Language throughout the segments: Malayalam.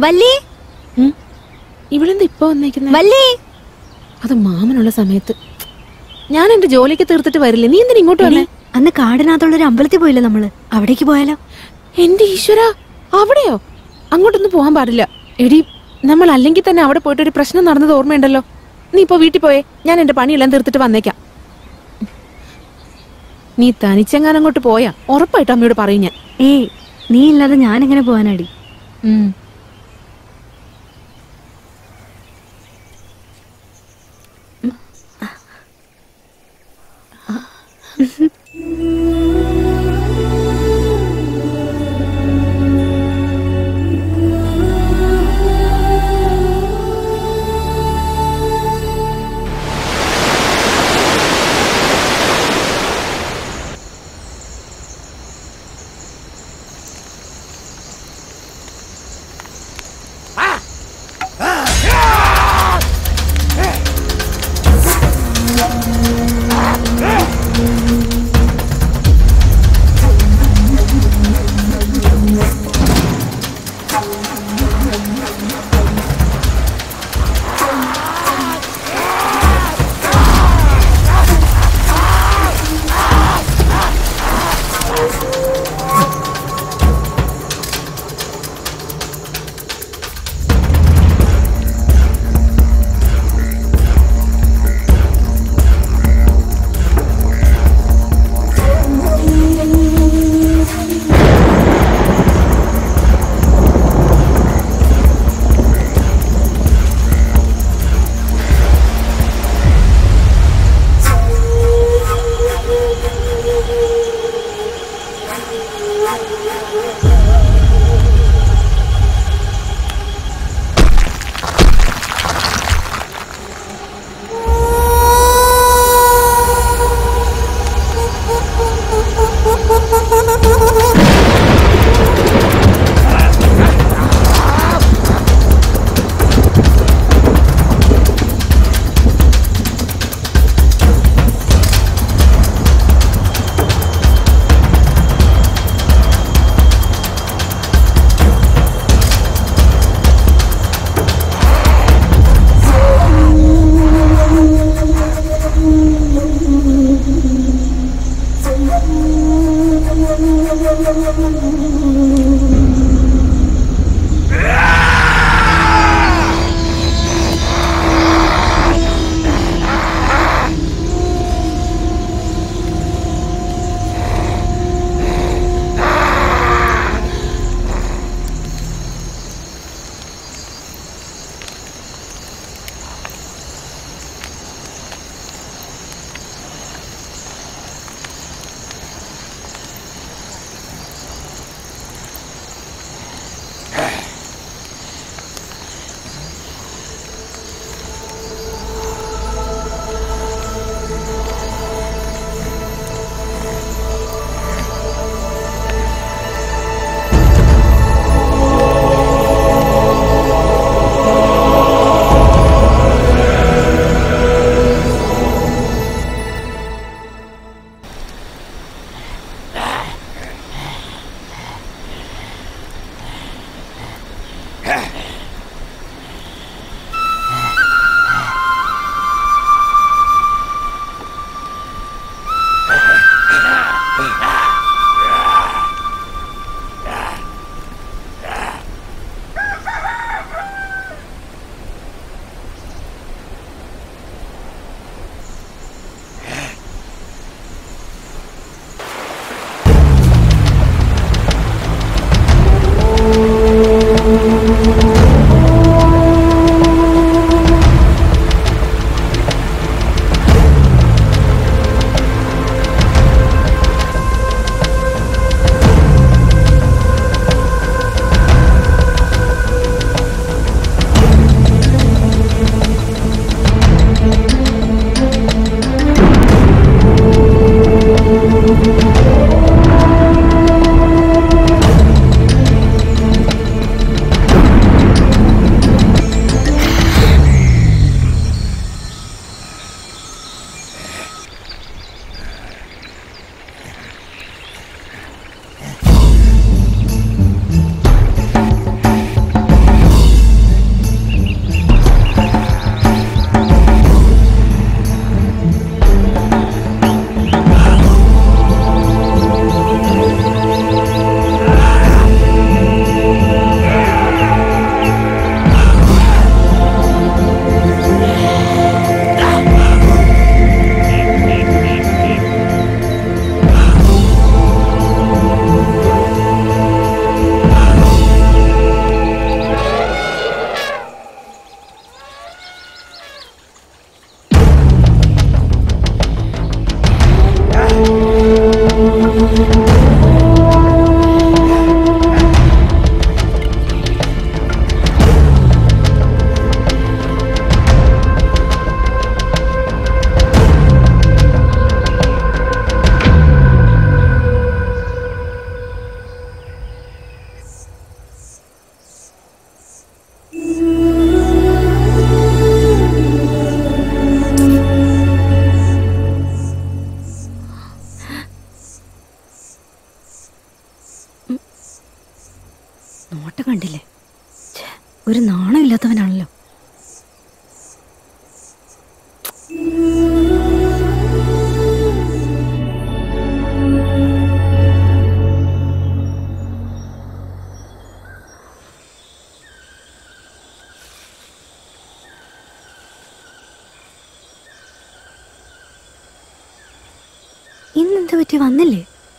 വല്ലി ഇവളെന്താ ഇപ്പൊ വന്നേക്കുന്നെ വല്ലി അത് മാമനുള്ള സമയത്ത് ഞാൻ എന്റെ ജോലിക്ക് തീർത്തിട്ട് വരില്ലേ നീ എന്തിനാ ഇങ്ങോട്ട് വന്നേ അന്ന് കാടിനകത്തുള്ള ഒരു അമ്പലത്തിൽ പോയില്ലേ നമ്മള് അവിടേക്ക് പോയാലോ എന്റെ ഈശ്വര അവിടെയോ അങ്ങോട്ടൊന്നും പോകാൻ പാടില്ല എടി നമ്മൾ അല്ലെങ്കിൽ തന്നെ അവിടെ പോയിട്ട് ഒരു പ്രശ്നം നടന്നത് ഓർമ്മയുണ്ടല്ലോ നീ ഇപ്പൊ വീട്ടിൽ പോയേ ഞാൻ എന്റെ പണിയെല്ലാം തീർത്തിട്ട് വന്നേക്കാം നീ തനിച്ചെങ്ങാനും അങ്ങോട്ട് പോയാ ഉറപ്പായിട്ട് അമ്മയോട് പറയും ഞാൻ ഏയ് നീ ഇല്ലാതെ ഞാൻ എങ്ങനെ പോവാനടി ഉം. നോട്ടം കണ്ടില്ലേ ഛെ, ഒരു നാണം ഇല്ലാത്തവനാണല്ലോ ഇന്നെന്ത് പറ്റി വന്നില്ലേ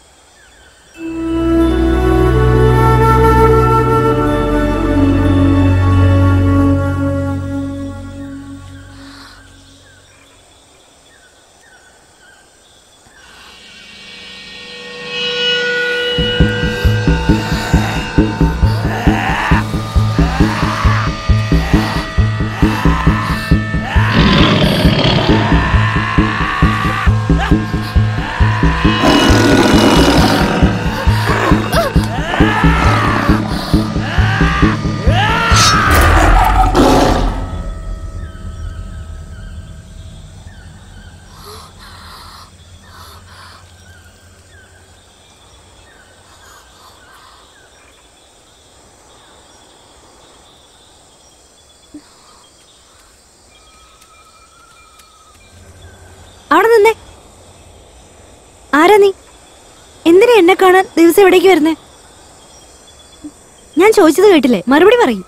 അവിടെ നിന്നേ ആരാ നീ എന്തിനാ എന്നെ കാണാൻ ദിവസം എവിടേക്ക് വരുന്നേ ഞാൻ ചോദിച്ചത് കേട്ടില്ലേ മറുപടി പറയും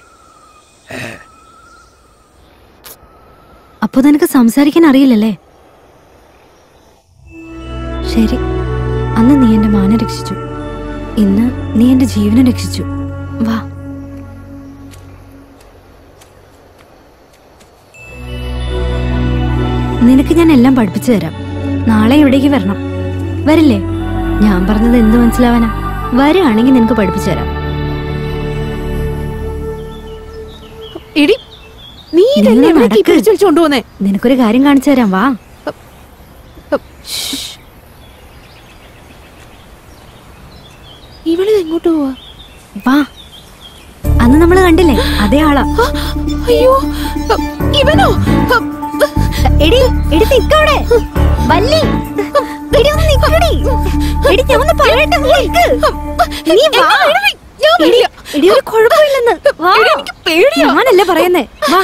അപ്പൊ നിനക്ക് സംസാരിക്കാൻ അറിയില്ലല്ലേ ശരി അന്ന് നീ എന്റെ മാനം രക്ഷിച്ചു ഇന്ന് നീ എന്റെ ജീവനെ രക്ഷിച്ചു വാ നിനക്ക് ഞാൻ എല്ലാം പഠിപ്പിച്ചു തരാം നാളെ ഇവിടേക്ക് വരണം വരില്ലേ ഞാൻ പറഞ്ഞത് എന്ത് മനസ്സിലാവാനാ വരികയാണെങ്കിൽ നിനക്ക് പഠിപ്പിച്ചു തരാം എടി നീ ഇതെന്നെ നിങ്ങൾ എവിടേക്ക് ഈ നടക്ക്. പിടിച്ച് വലിച്ച് കൊണ്ടുപോകുന്നേ നിനക്കൊരു കാര്യം കാണിച്ചു തരാം വാ ഇവളിത് എങ്ങോട്ട് പോവാ വാ അന്ന് നമ്മൾ കണ്ടില്ലേ അതേ ആളാ ആ, അയ്യോ അ, ഇവനോ അ, എടി എടി നിക്കവിടെ വല്ലി എടി ഒന്ന് നിക്കടി എടി ഞാൻ ഒന്ന് പറയട്ടെ നീ നിക്ക്. നീ വാ ഞാൻ എടി വരില്ല. എടി ഒരു കുഴപ്പമില്ലെന്ന് വാ എടി, എനിക്ക് പേടിയാ. ഞാനല്ലേ പറയുന്നേ വാ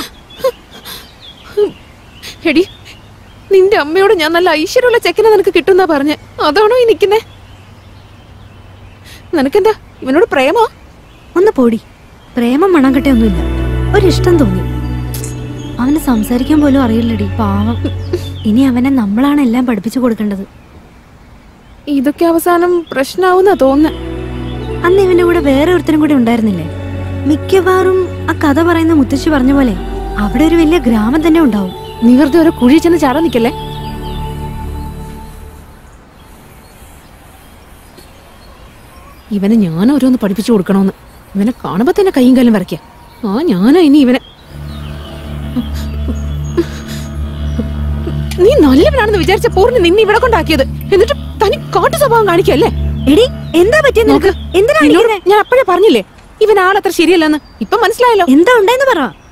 എടി നിന്റെ അമ്മയോട് ഞാൻ നല്ല ഐശ്വര്യമുള്ള ചെക്കനെ നിനക്ക് കിട്ടുന്നാ പറഞ്ഞേ അതാണോ ഈ നിക്കുന്നേ നിനക്കെന്താ ഇവനോട് പ്രേമോ ഒന്ന് പോടി പ്രേമം മണക്കട്ടെ ഒന്നുമില്ല ഒരിഷ്ടം തോന്നി അവന് സംസാരിക്കാൻ പോലും അറിയില്ലടി പാവം ഇനി അവനെ നമ്മളാണ് എല്ലാം പഠിപ്പിച്ചു കൊടുക്കേണ്ടത് ഇതൊക്കെ അവസാനം പ്രശ്നാവുന്നാ തോന്നുന്നേ അന്ന് ഇവന്റെ കൂടെ വേറെ ഒരുത്തനും കൂടെ ഉണ്ടായിരുന്നില്ലേ മിക്കവാറും ആ കഥ പറയുന്ന മുത്തശ്ശി പറഞ്ഞ പോലെ അവിടെ ഒരു വലിയ ഗ്രാമം തന്നെ ഉണ്ടാവും നീ വെറുതെ ഓരോ കുഴി ചെന്ന് ചാടാൻ നിക്കല്ലേ ഇവനെ ഞാൻ ഓരോന്ന് പഠിപ്പിച്ചു കൊടുക്കണോന്ന് ഇവനെ കാണുമ്പോ തന്നെ കൈയും കാലും വരയ്ക്ക ആ ഞാനാ ഇനി ഇവനെ നീ നല്ലവനാണെന്ന് വിചാരിച്ച പൂർണ്ണ നിന്നെ ഇവിടെ കൊണ്ടാക്കിയത് എന്നിട്ട് തനി കാട്ടു സ്വഭാവം കാണിക്കല്ലേ എടി എന്താ പറ്റിയ നോക്ക് എന്തിനാ നിന്നോട് ഞാൻ അപ്പോഴേ പറഞ്ഞില്ലേ ഇവൻ ആളത്ര ശരിയല്ലെന്ന് ഇപ്പൊ മനസ്സിലായല്ലോ എന്താ ഉണ്ടായെന്ന് പറ